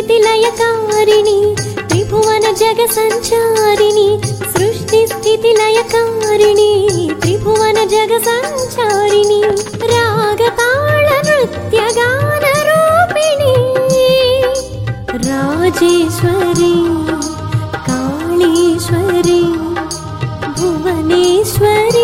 స్థితి లయకారిణి త్రిభువన జగ సంచారిణి సృష్టి స్థితి లయకారిణి త్రిభువన జగ సంచారిణి రాగతాళ నృత్య గాన రూపిణి రాజేశ్వరి కాళీశ్వరి భువనేశ్వరి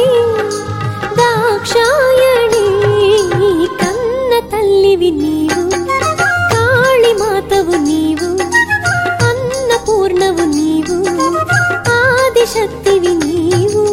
దాక్షాయణి కన్న తల్లివి నీవు కాళీమాతవు నీవు అన్నపూర్ణవు నీవు ఆదిశక్తివి నీవు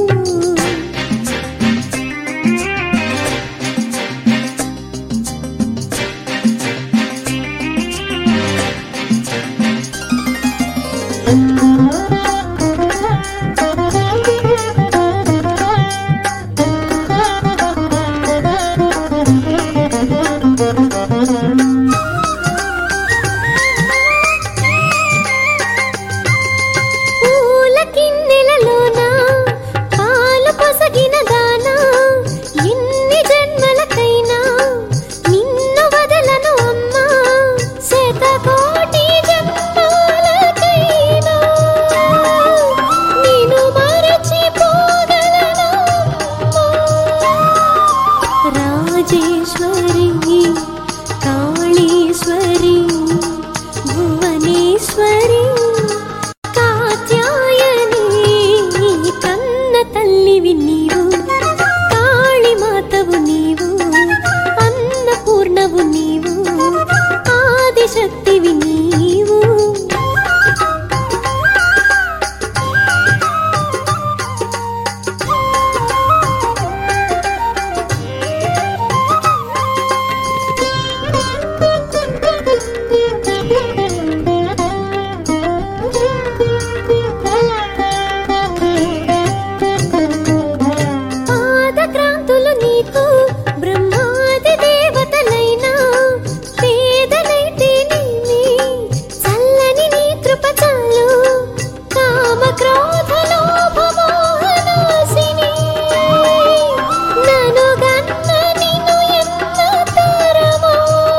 పూల కిన్నెలలోన పాలు పొసగిన దానా ఎన్ని జన్మలకైనా నిన్ను వదలను అమ్మా శతకోటి జన్మాలకైనా నిన్ను మరచిపోగలను రాజేశ్వరి కాళీశ్వరి భువనేశ్వరి కాత్యాయని కన్న తల్లివి నీవు కాళీమాతవు నీవు అన్నపూర్ణవు నీవు ఆదిశక్తివి నీవు పాదక్రాంతులు నీకు బ్రహ్మాది దేవతలైనా పేదలైతేనేమి చల్లని నీ కృప చాలు కామ క్రోధ లోభమోహనాశిని నను గన్న నిన్ను ఎంత తరమో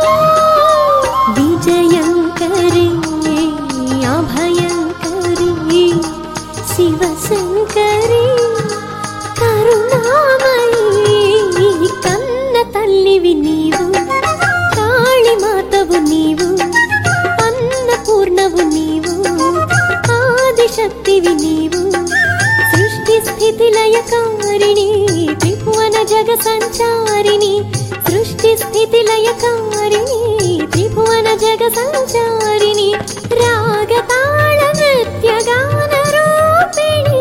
విజయంకరి అభయంకరి శివశంకరి కరుణామయి కన్న తల్లివి నీవు కాళీమాతవు నీవు అన్నపూర్ణవు నీవు ఆదిశక్తివి నీవు సృష్టి స్థితి లయకారిణి త్రిభువన జగ సంచారిణి సృష్టి స్థితి లయకారిణి త్రిభువన జగ సంచారిణి రాగతాళ నృత్య గాన రూపిణి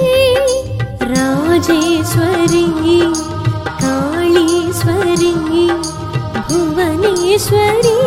రాజేశ్వరి కాళీశ్వరి భువనేశ్వరి